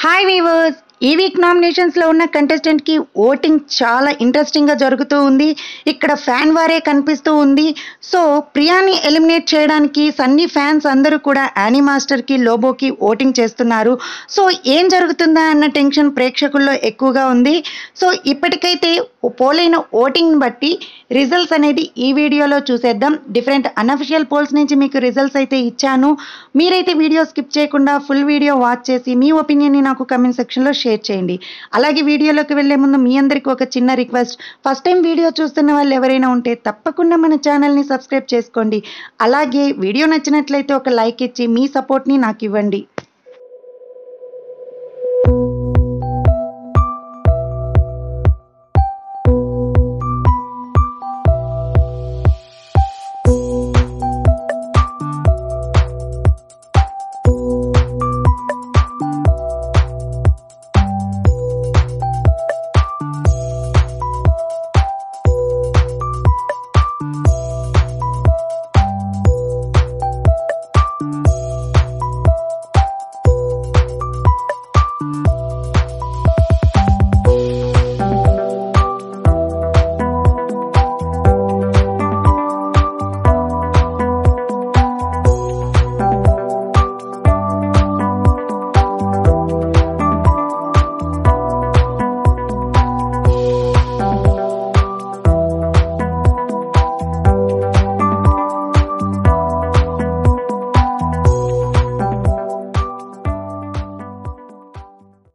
hi viewers ఈ week నామినేషన్స్లో ఉన్న కంటెస్టెంట్కి ఓటింగ్ చాలా ఇంట్రెస్టింగ్గా జరుగుతూ ఉంది ఇక్కడ ఫ్యాన్ వారే కనిపిస్తూ ఉంది సో ప్రియాని ఎలిమినేట్ చేయడానికి సన్నీ ఫ్యాన్స్ అందరూ కూడా యానీ మాస్టర్కి లోబోకి ఓటింగ్ చేస్తున్నారు సో ఏం జరుగుతుందా అన్న టెన్షన్ ప్రేక్షకుల్లో ఎక్కువగా ఉంది సో ఇప్పటికైతే పోలైన ఓటింగ్ని బట్టి రిజల్ట్స్ అనేది ఈ వీడియోలో చూసేద్దాం డిఫరెంట్ అన్అఫిషియల్ పోల్స్ నుంచి మీకు రిజల్ట్స్ అయితే ఇచ్చాను మీరైతే వీడియో స్కిప్ చేయకుండా ఫుల్ వీడియో వాచ్ చేసి మీ ఒపీనియన్ని నాకు కమెంట్ సెక్షన్లో షేర్ చేయండి అలాగే వీడియోలోకి వెళ్ళే ముందు మీ అందరికీ ఒక చిన్న రిక్వెస్ట్ ఫస్ట్ టైం వీడియో చూస్తున్న వాళ్ళు ఎవరైనా ఉంటే తప్పకుండా మన ఛానల్ని సబ్స్క్రైబ్ చేసుకోండి అలాగే వీడియో నచ్చినట్లయితే ఒక లైక్ ఇచ్చి మీ సపోర్ట్ని నాకు ఇవ్వండి